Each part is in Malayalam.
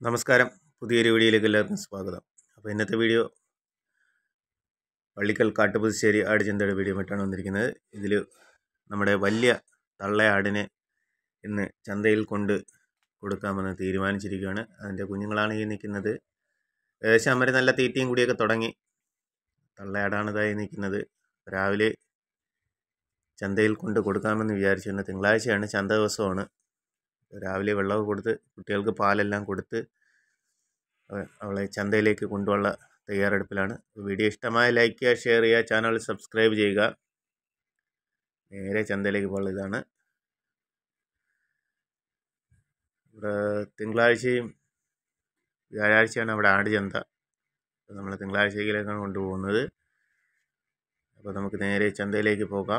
നമസ്കാരം പുതിയൊരു വീഡിയോയിലേക്ക് എല്ലാവർക്കും സ്വാഗതം അപ്പോൾ ഇന്നത്തെ വീഡിയോ പള്ളിക്കൽ കാട്ടുപുതുശ്ശേരി ആടുചന്തയുടെ വീഡിയോ ആയിട്ടാണ് വന്നിരിക്കുന്നത് ഇതിൽ നമ്മുടെ വലിയ തള്ളയാടിനെ ഇന്ന് ചന്തയിൽ കൊണ്ട് കൊടുക്കാമെന്ന് തീരുമാനിച്ചിരിക്കുകയാണ് അതിൻ്റെ കുഞ്ഞുങ്ങളാണ് ഈ നിൽക്കുന്നത് ഏകദേശം അവർ നല്ല തീറ്റയും കൂടിയൊക്കെ തുടങ്ങി തള്ളയാടാണ് ഇതായി നിൽക്കുന്നത് രാവിലെ ചന്തയിൽ കൊണ്ട് കൊടുക്കാമെന്ന് വിചാരിച്ചിരുന്നു തിങ്കളാഴ്ചയാണ് ചന്ത ദിവസമാണ് രാവിലെ വെള്ളമൊക്കെ കൊടുത്ത് കുട്ടികൾക്ക് പാലെല്ലാം കൊടുത്ത് അവ- അവളെ ചന്തയിലേക്ക് കൊണ്ടുപോകാനുള്ള തയ്യാറെടുപ്പിലാണ് വീഡിയോ ഇഷ്ടമായ ലൈക്ക് ചെയ്യുക ഷെയർ ചെയ്യുക ചാനൽ സബ്സ്ക്രൈബ് ചെയ്യുക നേരെ ചന്തയിലേക്ക് പോകുള്ള ഇതാണ് ഇവിടെ തിങ്കളാഴ്ചയും വ്യാഴാഴ്ചയാണ് അവിടെ ആട് ചന്ത അപ്പോൾ നമ്മൾ തിങ്കളാഴ്ചയിലേക്കാണ് കൊണ്ടുപോകുന്നത് അപ്പോൾ നമുക്ക് നേരെ ചന്തയിലേക്ക് പോകാം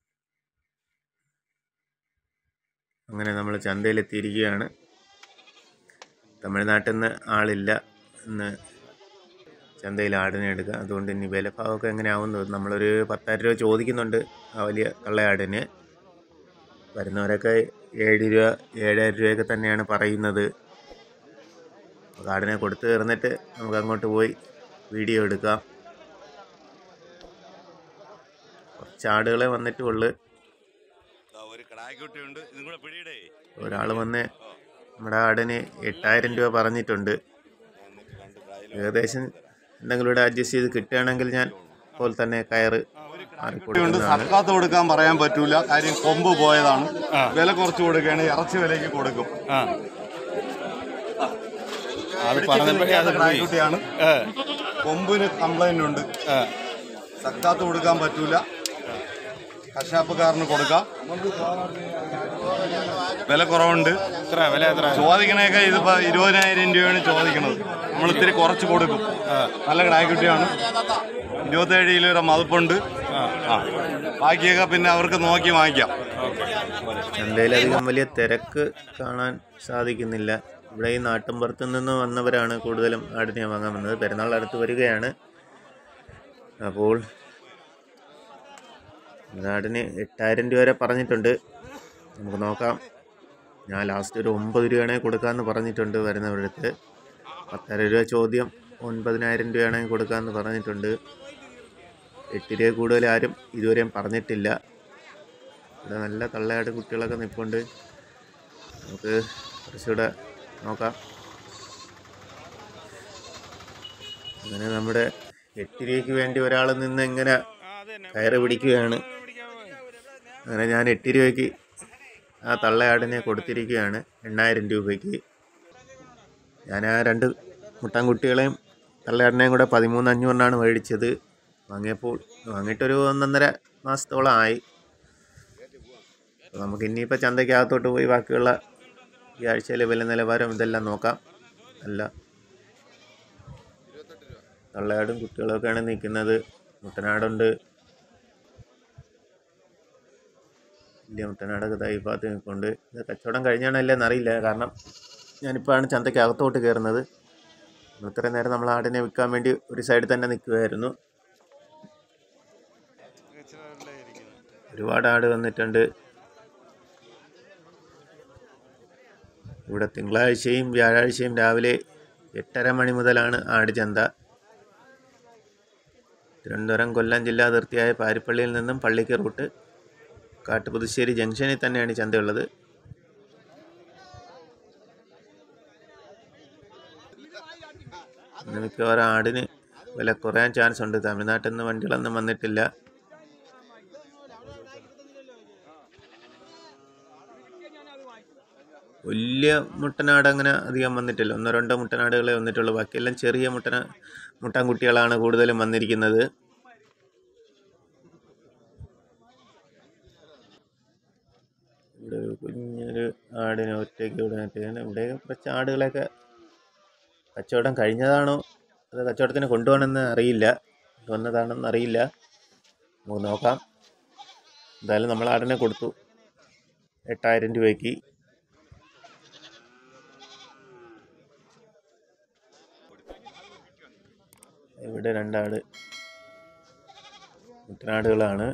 അങ്ങനെ നമ്മൾ ചന്തയിലെത്തിയിരിക്കുകയാണ് തമിഴ്നാട്ടിൽ നിന്ന് ആളില്ല ഇന്ന് ചന്തയിൽ ആടിനെ എടുക്കുക അതുകൊണ്ട് ഇനി വിലഭാവമൊക്കെ എങ്ങനെയാവുന്നത് നമ്മളൊരു പത്തായിരം രൂപ ചോദിക്കുന്നുണ്ട് ആ വലിയ കള്ളയാടിന് വരുന്നവരൊക്കെ ഏഴ് രൂപ ഏഴായിരം രൂപയൊക്കെ തന്നെയാണ് പറയുന്നത് അപ്പോൾ ആടിനെ കൊടുത്തു തീർന്നിട്ട് നമുക്ക് അങ്ങോട്ട് പോയി വീഡിയോ എടുക്കാം കുറച്ച് ആടുകളെ വന്നിട്ടുള്ളൂ ദാ ഒരു കടായിക്കുട്ടിയുണ്ട് ഇതും കൂടെ പിടിയിടേ ഒരാൾ വന്ന് നമ്മുടെ ആടിന് എട്ടായിരം രൂപ പറഞ്ഞിട്ടുണ്ട് ഏകദേശം എന്തെങ്കിലും ഇവിടെ അഡ്ജസ്റ്റ് ചെയ്ത് കിട്ടുകയാണെങ്കിൽ ഞാൻ ഇപ്പോൾ തന്നെ കയറ് ഉണ്ട് മാറിക്കൊടുക്കുന്നതാണ് സർക്കാത്ത് കൊടുക്കാൻ പറയാൻ പറ്റൂല കാര്യം കൊമ്പ് പോയതാണ് വില കുറച്ച് കൊടുക്കുകയാണ് ഇറച്ചി വിലയ്ക്ക് കൊടുക്കും അത് പറഞ്ഞപ്പോഴേ അത് പോയി കുട്ടിയാണ് കൊമ്പിന് കംപ്ലൈന്റ് ഉണ്ട് സർക്കാത്ത് കൊടുക്കാൻ പറ്റൂല കശാപ്പുകാരന് കൊടുക്കാം വില കുറവുണ്ട് എത്ര വില എത്ര ചോദിക്കണേക്കെ ഇതിപ്പോ ഇരുപതിനായിരം രൂപയാണ് ചോദിക്കുന്നത് നമ്മൾ ഇത്തിരി കുറച്ച് കൊടുക്കും നല്ല കിടായ്ക്കുട്ടിയാണ് ഇരുപത്തേഴ് കിലോയുടെ മതിപ്പുണ്ട് ആ ബാക്കിയൊക്കെ പിന്നെ അവർക്ക് നോക്കി വാങ്ങിക്കാം ചന്തയിലധികം വലിയ തിരക്ക് കാണാൻ സാധിക്കുന്നില്ല ഇവിടെ ഈ നാട്ടിൻപുറത്തു നിന്ന് വന്നവരാണ് കൂടുതലും ആടിനെ വാങ്ങാൻ വന്നത് പെരുന്നാൾ അടുത്ത് വരികയാണ് അപ്പോൾ ആടിന് എട്ടായിരം രൂപ വരെ പറഞ്ഞിട്ടുണ്ട് നമുക്ക് നോക്കാം ഞാൻ ലാസ്റ്റ് ഒരു ഒമ്പത് രൂപയാണെങ്കിൽ കൊടുക്കാമെന്ന് പറഞ്ഞിട്ടുണ്ട് വരുന്നവരുടെ അടുത്ത് പത്തര രൂപ ചോദ്യം ഒൻപതിനായിരം രൂപയാണെങ്കിൽ കൊടുക്കാമെന്ന് പറഞ്ഞിട്ടുണ്ട് എട്ട് രൂപ കൂടുതൽ ആരും ഇതുവരെയും പറഞ്ഞിട്ടില്ല ഇവിടെ നല്ല തള്ളയാട് കുട്ടികളൊക്കെ നിൽപ്പുണ്ട് നമുക്ക് കുറച്ചുകൂടെ നോക്കാം അങ്ങനെ നമ്മുടെ എട്ട് രൂപയ്ക്ക് വേണ്ടി ഒരാൾ നിന്ന് ഇങ്ങനെ കയറ് പിടിക്കുകയാണ് അങ്ങനെ ഞാൻ എട്ട് രൂപയ്ക്ക് ആ തള്ളയാടിനെ കൊടുത്തിരിക്കുകയാണ് എണ്ണായിരം രൂപയ്ക്ക് ഞാൻ ആ രണ്ട് മുട്ടാൻകുട്ടികളെയും തള്ളയാടിനെയും കൂടെ പതിമൂന്ന് അഞ്ഞൂറിനാണ് മേടിച്ചത് വാങ്ങിയപ്പോൾ വാങ്ങിയിട്ടൊരു ഒന്നൊന്നര മാസത്തോളം ആയി അപ്പോൾ നമുക്ക് ഇനിയിപ്പോൾ ചന്തയ്ക്കകത്തോട്ട് പോയി ബാക്കിയുള്ള ഈ ആഴ്ചയിലെ വില നിലവാരം ഇതെല്ലാം നോക്കാം അല്ല തള്ളയാടും കുട്ടികളൊക്കെയാണ് നിൽക്കുന്നത് മുട്ടനാടുണ്ട് വലിയ മുട്ടനാടൊക്കെ ദാ ഈ ഭാഗത്ത് നിൽക്കുന്നുണ്ട് ഇത് കച്ചവടം കഴിഞ്ഞാണല്ലേ എന്നറിയില്ല കാരണം ഞാനിപ്പോഴാണ് ചന്തയ്ക്ക് അകത്തോട്ട് കയറുന്നത് ഇത്രയും നേരം നമ്മൾ ആടിനെ വിൽക്കാൻ വേണ്ടി ഒരു സൈഡിൽ തന്നെ നിൽക്കുകയായിരുന്നു ഒരുപാട് ആട് വന്നിട്ടുണ്ട് ഇവിടെ തിങ്കളാഴ്ചയും വ്യാഴാഴ്ചയും രാവിലെ എട്ടര മണി മുതലാണ് ആട് ചന്ത തിരുവനന്തപുരം കൊല്ലം ജില്ലാ അതിർത്തിയായ പാരിപ്പള്ളിയിൽ നിന്നും പള്ളിക്ക് റൂട്ട് കാട്ടുപുതുശ്ശേരി ജംഗ്ഷനിൽ തന്നെയാണ് ഈ ചന്തയുള്ളത് ഇന്ന് മിക്കവാറും ആടിന് വില കുറയാൻ ചാൻസ് ഉണ്ട് തമിഴ്നാട്ടിൽ നിന്ന് വണ്ടികളൊന്നും വന്നിട്ടില്ല വലിയ മുട്ടനാട് അങ്ങനെ അധികം വന്നിട്ടില്ല ഒന്നോ രണ്ടോ മുട്ടനാടുകളെ വന്നിട്ടുള്ളൂ ബാക്കിയെല്ലാം ചെറിയ മുട്ടന മുട്ടാൻകുട്ടികളാണ് കൂടുതലും വന്നിരിക്കുന്നത് ഇവിടെ ഒരു കുഞ്ഞൊരു ആടിനെ ഒറ്റയ്ക്ക് ഇവിടെ നിർത്തിയാണ് ഇവിടെ കുറച്ച് ആടുകളെയൊക്കെ കച്ചവടം കഴിഞ്ഞതാണോ അത് കച്ചവടത്തിന് കൊണ്ടുപോകണമെന്ന് അറിയില്ല വന്നതാണെന്ന് അറിയില്ല നമുക്ക് നോക്കാം എന്തായാലും നമ്മൾ ആടിനെ കൊടുത്തു എട്ടായിരം രൂപയ്ക്ക് ഇവിടെ രണ്ടാട് മുട്ടനാടുകളാണ്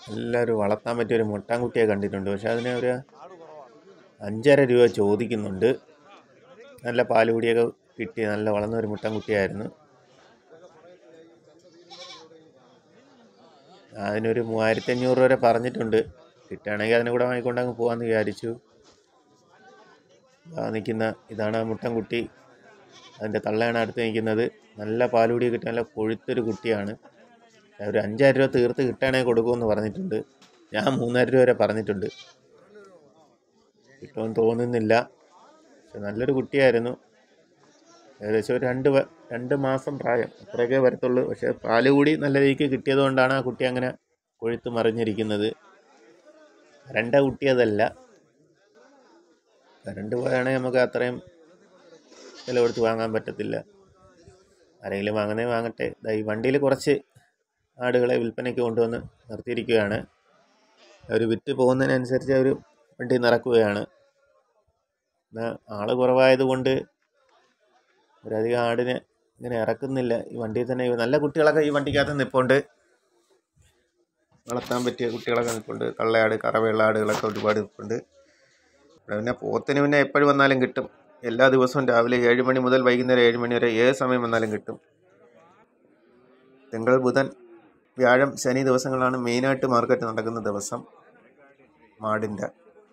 എല്ലാവരും വളർത്താൻ പറ്റിയ ഒരു മുട്ടാൻകുട്ടിയെ കണ്ടിട്ടുണ്ട് പക്ഷെ അതിന് ഒരു അഞ്ചര രൂപ ചോദിക്കുന്നുണ്ട് നല്ല പാലുകുടിയൊക്കെ കിട്ടി നല്ല വളർന്ന ഒരു മുട്ടാൻകുട്ടിയായിരുന്നു അതിനൊരു മൂവായിരത്തി അഞ്ഞൂറ് വരെ പറഞ്ഞിട്ടുണ്ട് കിട്ടുകയാണെങ്കിൽ അതിനെ കൂടെ വാങ്ങിക്കൊണ്ട് അങ്ങ് പോകാമെന്ന് വിചാരിച്ചു ആ നിൽക്കുന്ന ഇതാണ് ആ മുട്ടൻകുട്ടി അതിൻ്റെ തള്ളയാണ് അടുത്ത് നിൽക്കുന്നത് നല്ല പാലുകൂടി കിട്ടാൻ നല്ല കൊഴുത്തൊരു കുട്ടിയാണ് ഒരു അഞ്ചായിരം രൂപ തീർത്ത് കിട്ടുകയാണെങ്കിൽ കൊടുക്കുമെന്ന് പറഞ്ഞിട്ടുണ്ട് ഞാൻ മൂന്നായിരം രൂപ വരെ പറഞ്ഞിട്ടുണ്ട് കിട്ടുമെന്ന് തോന്നുന്നില്ല പക്ഷെ നല്ലൊരു കുട്ടിയായിരുന്നു ഏകദേശം ഒരു രണ്ട് വ- രണ്ട് മാസം പ്രായം അത്രയൊക്കെ വരത്തുള്ളൂ പക്ഷേ പാല് കൂടി നല്ല രീതിക്ക് കിട്ടിയത് കൊണ്ടാണ് ആ കുട്ടി അങ്ങനെ കൊഴുത്ത് മറിഞ്ഞിരിക്കുന്നത് രണ്ട കുട്ടി അതല്ല കറണ്ട് പോയാണെങ്കിൽ നമുക്ക് അത്രയും വില കൊടുത്ത് വാങ്ങാൻ പറ്റത്തില്ല ആരെങ്കിലും വാങ്ങുന്നേ വാങ്ങട്ടെ ദാ ഈ വണ്ടിയിൽ കുറച്ച് ആടുകളെ വിൽപ്പനയ്ക്ക് കൊണ്ടുവന്ന് നിർത്തിയിരിക്കുകയാണ് അവർ വിറ്റ് പോകുന്നതിനനുസരിച്ച് അവർ വണ്ടി നിറക്കുകയാണ് എന്നാൽ ആൾ കുറവായതുകൊണ്ട് ഒരധികം ആടിനെ ഇങ്ങനെ ഇറക്കുന്നില്ല ഈ വണ്ടിയിൽ തന്നെ നല്ല കുട്ടികളൊക്കെ ഈ വണ്ടിക്കകത്ത് നിൽപ്പുണ്ട് വളർത്താൻ പറ്റിയ കുട്ടികളൊക്കെ നിൽപ്പുണ്ട് കള്ളയാട് കറവയുള്ള ആടുകളൊക്കെ ഒരുപാട് നിൽപ്പുണ്ട് ഇവിടെ പിന്നെ പോത്തിന് പിന്നെ എപ്പോഴും വന്നാലും കിട്ടും എല്ലാ ദിവസവും രാവിലെ ഏഴ് മണി മുതൽ വൈകുന്നേരം ഏഴ് മണി വരെ ഏത് സമയം വന്നാലും കിട്ടും തിങ്കൾ ബുധൻ വ്യാഴം ശനി ദിവസങ്ങളാണ് മെയിനായിട്ട് മാർക്കറ്റ് നടക്കുന്ന ദിവസം മാടിൻ്റെ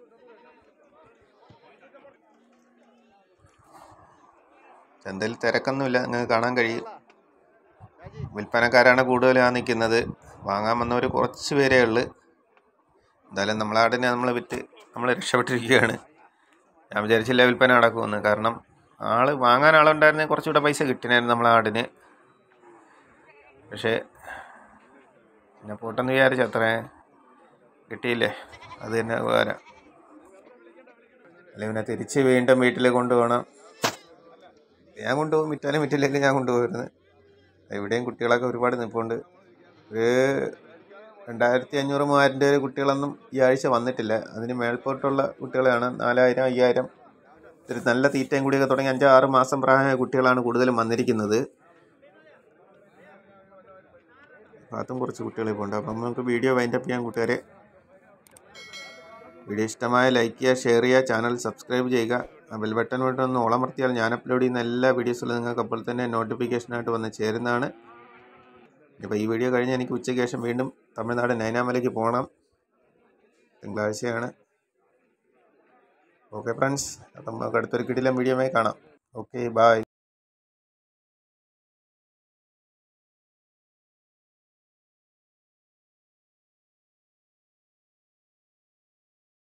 ചന്തയിൽ തിരക്കൊന്നുമില്ല നിങ്ങൾക്ക് കാണാൻ കഴിയും വിൽപ്പനക്കാരാണ് കൂടുതലാണ് നിൽക്കുന്നത് വാങ്ങാൻ വന്നവർ കുറച്ച് പേരേ ഉള്ളൂ എന്തായാലും നമ്മളാടിനെ നമ്മൾ വിറ്റ് നമ്മൾ രക്ഷപ്പെട്ടിരിക്കുകയാണ് ഞാൻ വിചാരിച്ചില്ല വിൽപ്പന നടക്കുമെന്ന് കാരണം ആൾ വാങ്ങാൻ ആളുണ്ടായിരുന്നെങ്കിൽ കുറച്ചുകൂടെ പൈസ കിട്ടിനായിരുന്നു നമ്മളെ ആടിന് പക്ഷേ പിന്നെ പോട്ടെന്ന് വിചാരിച്ചു അത്രേ കിട്ടിയില്ലേ അത് തന്നെ ഉപകാരം അല്ലെങ്കിൽ പിന്നെ തിരിച്ച് വീണ്ടും വീട്ടിൽ കൊണ്ടുപോകണം ഞാൻ കൊണ്ടുപോകും വിറ്റാലും വിറ്റില്ലെങ്കിൽ ഞാൻ കൊണ്ടുപോകുന്നത് ഇവിടെയും കുട്ടികളൊക്കെ ഒരുപാട് നിൽപ്പുണ്ട് ഒരു രണ്ടായിരത്തി അഞ്ഞൂറ് മൂവായിരം രൂപ കുട്ടികളൊന്നും ഈ ആഴ്ച വന്നിട്ടില്ല അതിന് മേൽപോട്ടുള്ള കുട്ടികളാണ് നാലായിരം അയ്യായിരം ഇത്തിരി നല്ല തീറ്റയും കൂടിയൊക്കെ തുടങ്ങി അഞ്ച് ആറ് മാസം പ്രായമായ കുട്ടികളാണ് കൂടുതലും വന്നിരിക്കുന്നത് ഭാഗത്തും കുറച്ച് കുട്ടികൾ ഇപ്പോൾ ഉണ്ട് അപ്പം നമുക്ക് വീഡിയോ വൈൻഡപ്പ് ചെയ്യാൻ കൂട്ടുകാരെ വീഡിയോ ഇഷ്ടമായ ലൈക്ക് ചെയ്യുക ഷെയർ ചെയ്യുക ചാനൽ സബ്സ്ക്രൈബ് ചെയ്യുക ആ ബെൽ ബട്ടൺ വഴി ഒന്ന് ഓളമർത്തിയാൽ ഞാൻ അപ്ലോഡ് ചെയ്യുന്ന എല്ലാ വീഡിയോസിലും നിങ്ങൾക്ക് അപ്പോൾ തന്നെ നോട്ടിഫിക്കേഷനായിട്ട് വന്ന് ചേരുന്നതാണ് ഇപ്പോൾ ഈ വീഡിയോ കഴിഞ്ഞ് എനിക്ക് ഉച്ചയ്ക്ക് ശേഷം വീണ്ടും തമിഴ്നാട് നൈനാമലയ്ക്ക് പോകണം തിങ്കളാഴ്ചയാണ് ഓക്കെ ഫ്രണ്ട്സ് അപ്പം നമുക്ക് അടുത്തൊരു കിടിലം വീഡിയോമായി കാണാം ഓക്കെ ബായ്